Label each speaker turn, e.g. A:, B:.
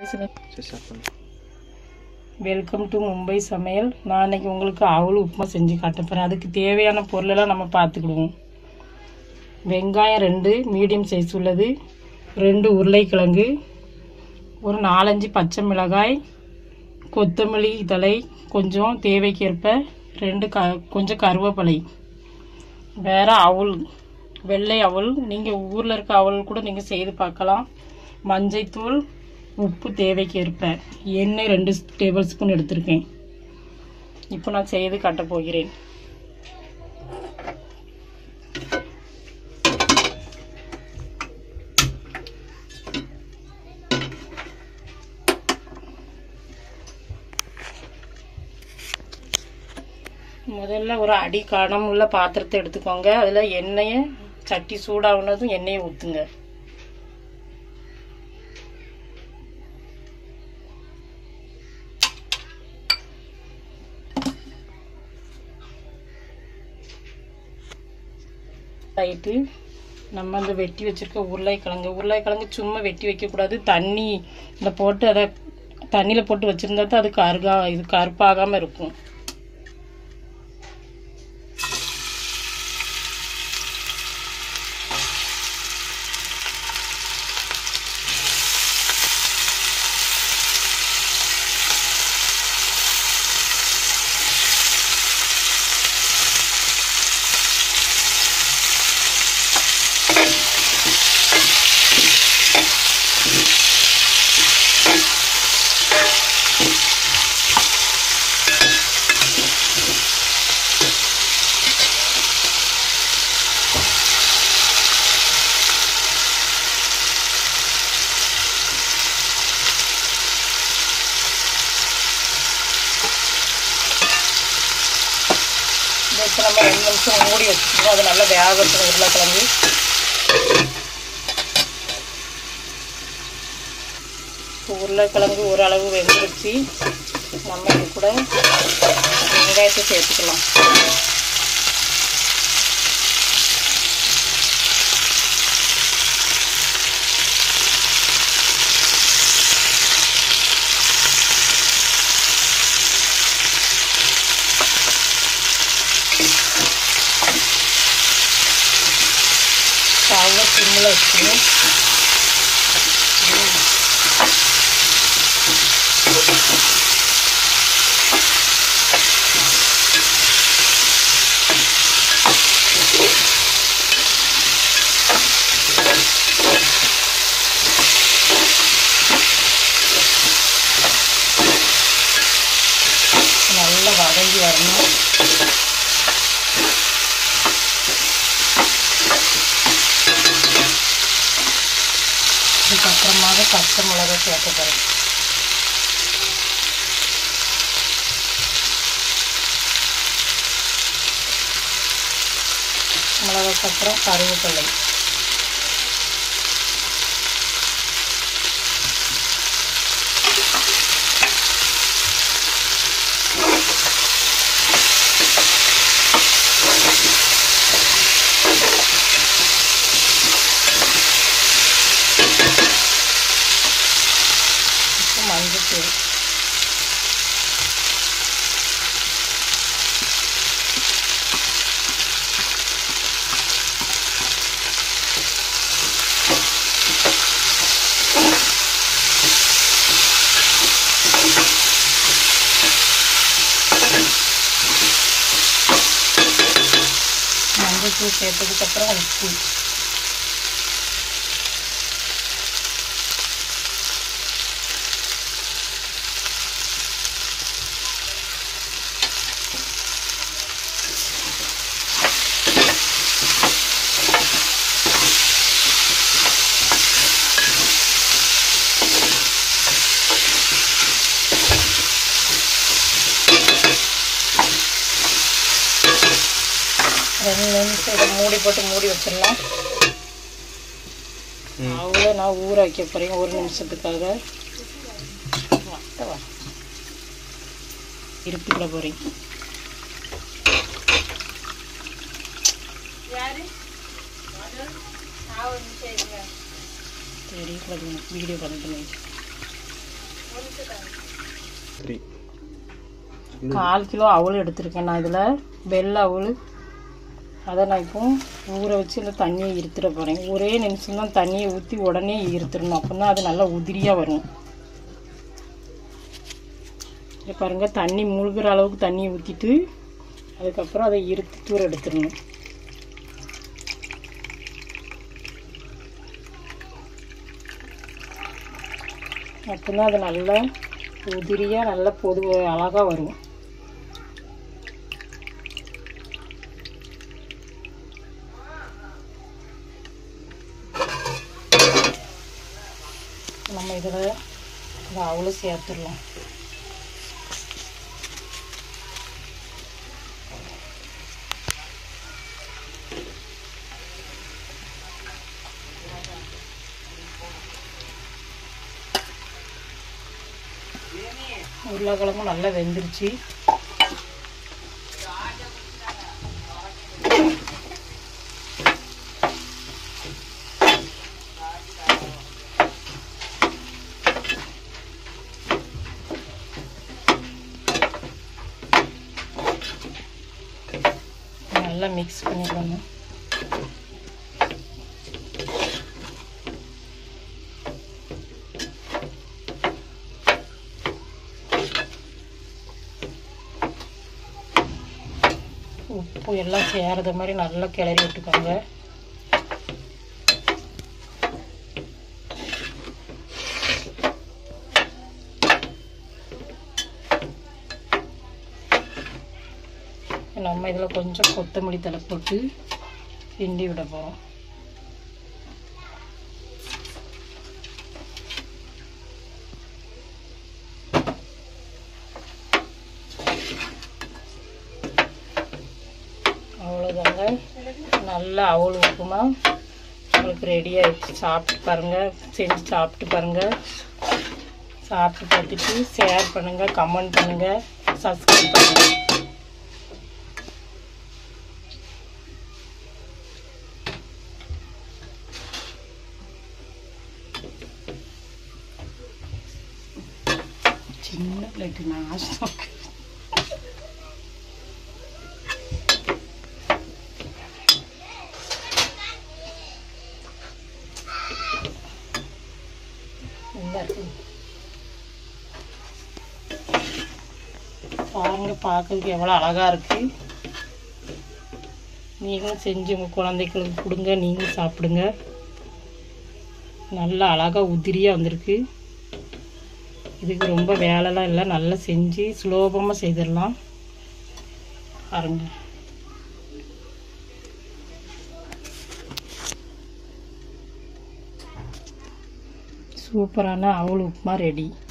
A: சரி ஸ்டார்ட் பண்ணு
B: welcome to Mumbai சமையல் நான் இன்னைக்கு உங்களுக்கு அவல் உப்புமா செஞ்சு காட்ட போகிறேன் அதுக்கு தேவையான பொருளெல்லாம் நம்ம பார்த்துக்கிடுவோம் வெங்காயம் ரெண்டு மீடியம் சைஸ் உள்ளது ரெண்டு உருளைக்கிழங்கு ஒரு நாலஞ்சு பச்சை மிளகாய் கொத்தமல்லி தழை கொஞ்சம் தேவைக்கேற்ப ரெண்டு க கொஞ்சம் கருவேப்பிலை வேற அவல் வெள்ளை அவல் நீங்கள் ஊரில் இருக்க அவல் கூட நீங்கள் செய்து பார்க்கலாம் மஞ்சள்தூள் உப்பு தேவைக்கேற்ப எண்ணெய் ரெண்டு டேபிள் ஸ்பூன் எடுத்திருக்கேன் இப்போ நான் செய்து காட்டப் போகிறேன் முதல்ல ஒரு அடி கனம் உள்ள பாத்திரத்தை எடுத்துக்கோங்க அதில் எண்ணெயை சட்டி சூடாகுனதும் எண்ணெயை ஊற்றுங்க ஆயிட்டு நம்ம அந்த வெட்டி வச்சிருக்க உருளைக்கிழங்கு உருளைக்கிழங்கு சும்மா வெட்டி வைக்கக்கூடாது தண்ணி இந்த போட்டு அதை தண்ணியில் போட்டு வச்சுருந்தா தான் அது கருகா இது கருப்பாகாமல் இருக்கும் இதை வச்சு நம்ம ரெண்டு நிமிஷம் மூடி வச்சுக்கணும் அது நல்லா வேகட்டும் உருளைக்கிழங்கு இப்போ உருளைக்கிழங்கு ஓரளவு வெந்துருச்சு நம்ம இது கூட வெங்காயத்தை சேர்த்துக்கலாம் ஸ்டவ்வை சிம்மில் வச்சுக்கணும் நல்லா வதங்கி வரணும் இதுக்கப்புறமாக பச்சை மிளகா சேர்க்க போகிறேன் மிளகாக்கு அப்புறம் கருவேப்பிலை இப்போ மஞ்சத்தூள் மஞ்சத்தூள் சேர்த்ததுக்கப்புறம் உப்பு ரெண்டு நிமிஷம் இதை மூடி போட்டு மூடி வச்சிடலாம்
A: ம்.
B: அவ்வளோ நான் ஊற வைக்க போகிறேன் ஒரு நிமிஷத்துக்காக வா இருப்பிக்கிட போகிறேன் சரி வீடியோ பண்ணிட்டு
A: சரி
B: கால் கிலோ அவல் எடுத்திருக்கேன் நான் இதில் வெள்ளை அவல் அதை நான் இப்போ ஊற வச்சு இந்த தண்ணியை இருத்துட போகிறேன் ஒரே நிமிஷம் தான் தண்ணியை ஊற்றி உடனே இருத்துடணும் அப்போ தான் அது நல்லா உதிரியாக வரும் இதை பாருங்கள் தண்ணி முழுகிற அளவுக்கு தண்ணியை ஊற்றிட்டு அதுக்கப்புறம் அதை இருத்து தூர எடுத்துடணும் அப்போதான் அது நல்லா உதிரியாக நல்லா பொது அழகாக வரும் நம்ம இதில் இந்த அவளும் சேர்த்துடலாம் உருளைக்கிழங்கும் நல்லா வெந்துருச்சு நல்லா மிக்ஸ் பண்ணிக்கணும் உப்பு எல்லாம் சேரத மாதிரி நல்லா கிளறி விட்டுக்கோங்க நம்ம இதில் கொஞ்சம் கொத்தமல்லி தலை போட்டு கிண்டி விட போகிறோம் அவ்வளோதாங்க நல்லா அவள் உப்புமா உங்களுக்கு ரெடி ஆகிடுச்சு சாப்பிட்டு பாருங்கள் செஞ்சு சாப்பிட்டு பாருங்கள் சாப்பிட்டு பார்த்துட்டு ஷேர் பண்ணுங்கள் கமெண்ட் பண்ணுங்கள் சப்ஸ்கிரைப் பண்ணுங்கள் சின்ன பிளேட்டு நாசம் நல்லா இருக்கு பாருங்க பார்க்கறதுக்கு எவ்வளோ அழகா இருக்கு நீங்களும் செஞ்சு உங்கள் குழந்தைகளுக்கு கொடுங்க நீங்களும் சாப்பிடுங்க நல்லா அழகாக உதிரியாக வந்திருக்கு இதுக்கு ரொம்ப வேலைலாம் இல்லை நல்லா செஞ்சு சுலோபமாக செய்திடலாம் பாருங்க சூப்பரான அவல் உப்புமா ரெடி